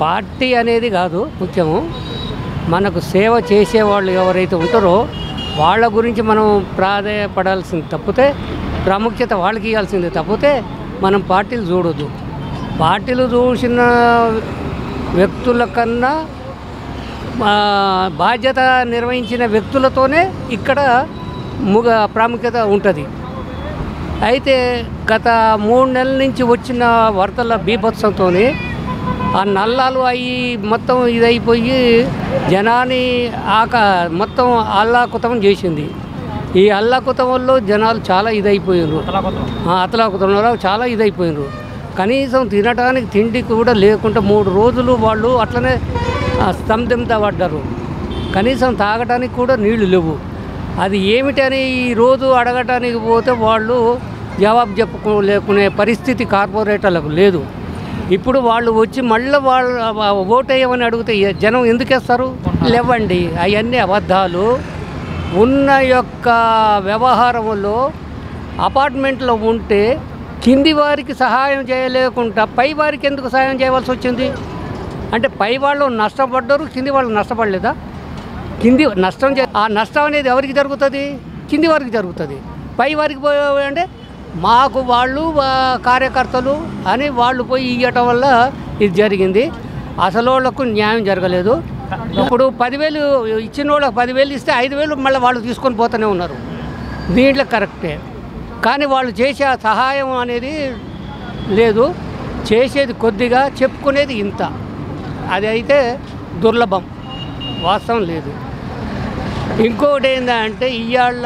party అనేది కాదు ముఖ్యము మనకు సేవ చేసేవాళ్ళు ఎవరైతే ఉంటారో వాళ్ళ గురించి మనం ప్రాధాయపడాల్సింది తప్పితే ప్రాముఖ్యత వాళ్ళకి ఇవ్వాల్సింది తప్పితే మనం పార్టీలు చూడొద్దు పార్టీలు చూసిన వ్యక్తుల కన్నా ఆ, బాధ్యత నిర్వహించిన వ్యక్తులతోనే ఇక్కడ ముగ ప్రాముఖ్యత ఉంటుంది అయితే గత మూడు నెలల నుంచి వచ్చిన వరదల బీభత్సంతో ఆ నల్లాలు అవి మొత్తం ఇదైపోయి జనాన్ని ఆక మొత్తం అల్లాకుతం చేసింది ఈ అల్లాకుతంలో జనాలు చాలా ఇదైపోయారు అతలాకుతంలో చాలా ఇదైపోయినారు కనీసం తినడానికి తిండి కూడా లేకుండా మూడు రోజులు వాళ్ళు అట్లనే ఆ, స్తంభింత పడ్డారు కనీసం తాగడానికి కూడా నీళ్లు లేవు అది ఏమిటని ఈ రోజు అడగటానికి పోతే వాళ్ళు జవాబు చెప్పుకోలేకునే పరిస్థితి కార్పొరేటర్లకు లేదు ఇప్పుడు వాళ్ళు వచ్చి మళ్ళీ వాళ్ళు ఓటు వేయమని అడిగితే ఏ- జనం ఎందుకు వేస్తారు లేవండి అవన్నీ అబద్ధాలు ఉన్న యొక్క వ్యవహారంలో అపార్ట్మెంట్లో ఉంటే కింది వారికి సహాయం చేయలేకుండా పై వారికి ఎందుకు సహాయం చేయవలసి వచ్చింది అంటే పై వాళ్ళు నష్టపడ్డారు కింది వాళ్ళు నష్టపడలేదా కింది నష్టం చే- ఆ నష్టం అనేది ఎవరికి జరుగుతుంది కింది వారికి జరుగుతుంది పై వారికి పోయి అంటే మాకు వాళ్ళు ఆ, కార్యకర్తలు అని వాళ్ళు పోయి ఇవ్వటం వల్ల ఇది జరిగింది అసలు వాళ్ళకు న్యాయం జరగలేదు ఇప్పుడు పదివేలు ఇచ్చిన వాళ్ళకి పదివేలు ఇస్తే ఐదు వేలు మళ్ళీ వాళ్ళు తీసుకొని పోతూనే ఉన్నారు దీంట్లో కరెక్టే కానీ వాళ్ళు చేసే ఆ సహాయం అనేది లేదు చేసేది కొద్దిగా చెప్పుకునేది ఇంత అది అయితే దుర్లభం వాస్తవం లేదు ఇంకొకటి ఏంటంటే ఇవాళ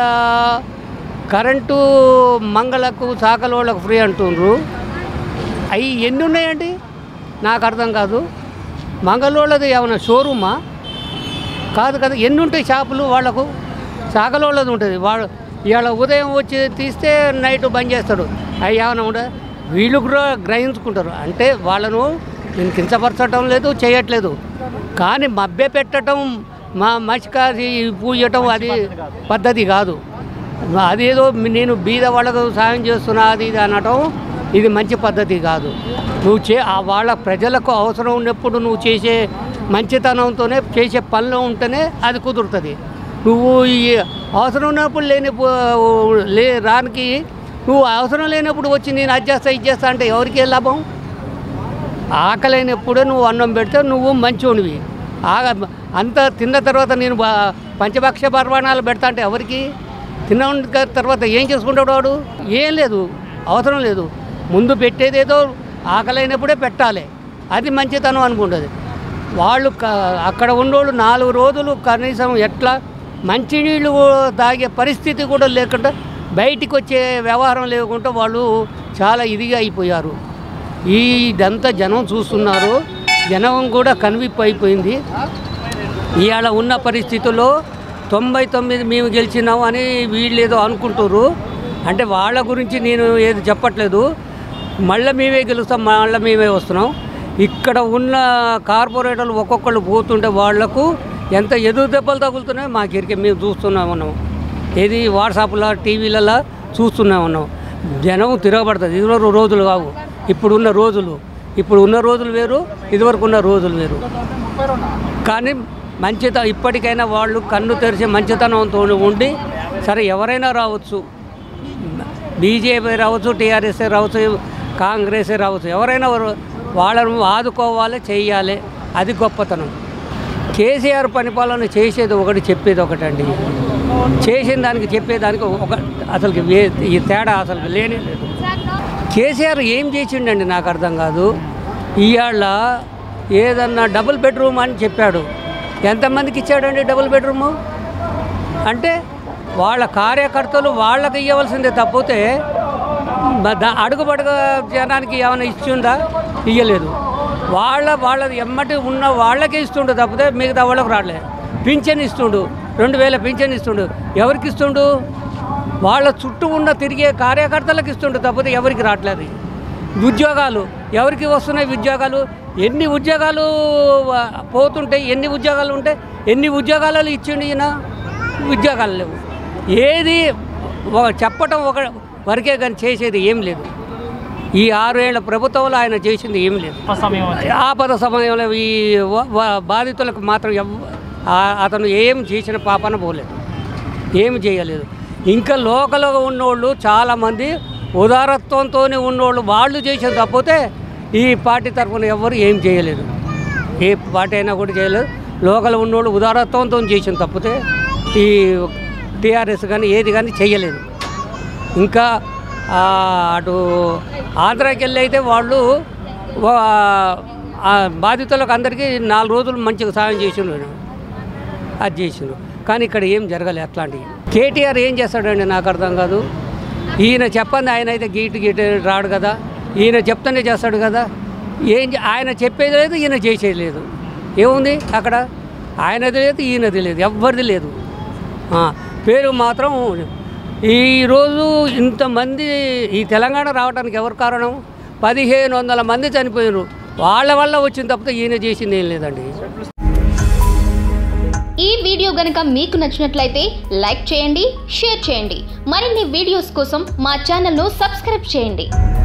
కరెంటు మంగళకు సాకలోళ్ళకు ఫ్రీ అంటుండ్రు అవి ఎన్ని ఉన్నాయండి నాకు అర్థం కాదు మంగళోళ్ళది ఏమైనా షోరూమా కాదు కదా ఎన్ని ఉంటాయి షాపులు వాళ్ళకు సాగలోళ్ళది ఉంటుంది వాళ్ళు ఇవాళ ఉదయం వచ్చి తీస్తే నైట్ బంద్ చేస్తాడు అవి ఏమైనా ఉండదు వీళ్ళు కూడా గ్రహించుకుంటారు అంటే వాళ్ళను నేను కించపరచడం లేదు చేయట్లేదు కానీ మభ్య పెట్టడం మా మసికాసి పూయటం అది పద్ధతి కాదు అదేదో నేను బీద వాళ్ళకు సాయం చేస్తున్నా అది ఇది అనటం ఇది మంచి పద్ధతి కాదు నువ్వు చే ఆ వాళ్ళ ప్రజలకు అవసరం ఉన్నప్పుడు నువ్వు చేసే మంచితనంతోనే చేసే పనిలో ఉంటేనే అది కుదురుతుంది నువ్వు ఈ అవసరం ఉన్నప్పుడు లేని పో- లే రానికి నువ్వు అవసరం లేనప్పుడు వచ్చి నేను అది చేస్తా ఇది చేస్తా అంటే ఎవరికి ఏ లాభం ఆకలైనప్పుడే నువ్వు అన్నం పెడితే నువ్వు మంచోనివి ఆగ అంత తిన్న తర్వాత నేను బా- పంచభక్ష పర్వాణాలు పెడతా అంటే ఎవరికి తిన్న తర్వాత ఏం చేసుకుంటాడు వాడు ఏం లేదు అవసరం లేదు ముందు పెట్టేదేదో ఆకలైనప్పుడే పెట్టాలి అది మంచితనం అనుకుంటుంది వాళ్ళు క- అక్కడ ఉన్నోళ్ళు నాలుగు రోజులు కనీసం ఎట్లా మంచినీళ్ళు తాగే పరిస్థితి కూడా లేకుండా బయటికి వచ్చే వ్యవహారం లేకుండా వాళ్ళు చాలా ఇదిగా అయిపోయారు ఈ ఇదంతా జనం చూస్తున్నారు జనం కూడా కనువిప్పు అయిపోయింది ఇవాళ ఉన్న పరిస్థితుల్లో తొంభై తొమ్మిది మేము గెలిచినాం అని వీళ్ళు ఏదో అనుకుంటారు అంటే వాళ్ళ గురించి నేను ఏది చెప్పట్లేదు మళ్ళీ మేమే గెలుస్తాం మళ్ళీ మేమే వస్తున్నాం ఇక్కడ ఉన్న కార్పొరేటర్లు ఒక్కొక్కళ్ళు పోతుంటే వాళ్లకు ఎంత ఎదురు దెబ్బలు తగులుతున్నాయో మాకు ఇరికే మేము చూస్తూనే ఉన్నాం ఏది వాట్సాప్లో టీవీలలో చూస్తూనే ఉన్నాం జనం తిరగబడుతుంది ఇదివరకు రోజులు కావు ఇప్పుడున్న రోజులు ఇప్పుడు ఉన్న రోజులు వేరు ఇదివరకు ఉన్న రోజులు వేరు కానీ మంచిత ఇప్పటికైనా వాళ్ళు కన్ను తెరిచి మంచితనంతో ఉండి సరే ఎవరైనా రావచ్చు బీజేపీ రావచ్చు టీఆర్ఎస్ఏ రావచ్చు కాంగ్రెసే రావచ్చు ఎవరైనా వరు- వాళ్ళను ఆదుకోవాలి చేయాలి అది గొప్పతనం కేసీఆర్ పరిపాలన చేసేది ఒకటి చెప్పేది ఒకటండి చేసిన దానికి చెప్పేదానికి ఒక అసలు ఈ తేడా అసలు లేని లేదు కేసీఆర్ ఏం చేసిండండి నాకు అర్థం కాదు ఇవాళ ఏదన్నా డబుల్ బెడ్రూమ్ అని చెప్పాడు ఎంతమందికి ఇచ్చాడండి డబుల్ బెడ్రూము అంటే వాళ్ళ కార్యకర్తలు వాళ్ళకి ఇవ్వవలసిందే తప్పితే మ- దా- అడుగుబడుగు జనానికి ఏమైనా ఇచ్చిందా ఇయ్యలేదు వాళ్ళ వాళ్ళది ఎమ్మటి ఉన్న వాళ్ళకే ఇస్తుండు తప్పితే మిగతా వాళ్ళకి రావట్లేదు పింఛన్ ఇస్తుండు రెండు వేల పింఛన్ ఇస్తుండు ఎవరికి ఇస్తుండు వాళ్ళ చుట్టూ ఉన్న తిరిగే కార్యకర్తలకు ఇస్తుండు తప్పితే ఎవరికి రావట్లేదు ఉద్యోగాలు ఎవరికి వస్తున్నాయి ఉద్యోగాలు ఎన్ని ఉద్యోగాలు ఆ, పోతుంటాయి ఎన్ని ఉద్యోగాలు ఉంటాయి ఎన్ని ఉద్యోగాలు ఇచ్చిండు ఈయన ఉద్యోగాలు లేవు ఏది ఒక చెప్పటం ఒక వరకే కానీ చేసేది ఏం లేదు ఈ ఆరు ఏళ్ల ప్రభుత్వంలో ఆయన చేసింది ఏం లేదు ఆ సమయం వచ్చి ఆపద సమయంలో ఈ వ- వ- బాధితులకు మాత్రం ఎవ్ ఆ- అతను ఏం చేసిన పాపన పోలేదు ఏమి చేయలేదు ఇంకా లోకల్గా ఉన్నోళ్ళు చాలామంది ఉదారత్వంతో ఉన్నోళ్ళు వాళ్ళు చేసిన తప్పితే ఈ పార్టీ తరఫున ఎవ్వరు ఏం చేయలేదు ఏ పార్టీ అయినా కూడా చేయలేదు లోకల్ ఉన్నోళ్ళు ఉదారత్వంతో చేసిన తప్పితే ఈ టీఆర్ఎస్ కానీ ఏది కానీ చేయలేదు ఇంకా ఆ, అటు ఆంధ్రాకి వెళ్ళి అయితే వాళ్ళు వా- ఆ బాధితులకు అందరికీ నాలుగు రోజులు మంచిగా సాయం చేసిండు అది చేసిండు కానీ ఇక్కడ ఏం జరగలేదు అట్లాంటివి కేటీఆర్ ఏం చేస్తాడండి నాకు అర్థం కాదు ఈయన చెప్పండి ఆయన అయితే గీటు గీటు రాడు కదా ఈయన చెప్తూనే చేస్తాడు కదా ఏం చే- ఆయన చెప్పేది లేదు ఈయన చేసేది లేదు ఏముంది అక్కడ ఆయనది లేదు ఈయనది లేదు ఎవ్వరిది లేదు ఆ, పేరు మాత్రం ఈరోజు ఇంతమంది ఈ తెలంగాణ రావడానికి ఎవరు కారణం పదిహేను వందల మంది చనిపోయారు వాళ్ళ వల్ల వచ్చిన తప్పితే ఈయన చేసింది ఏం లేదండి ఈ వీడియో గనుక మీకు నచ్చినట్లయితే లైక్ చేయండి షేర్ చేయండి మరిన్ని వీడియోస్ కోసం మా ఛానల్ను సబ్స్క్రైబ్ చేయండి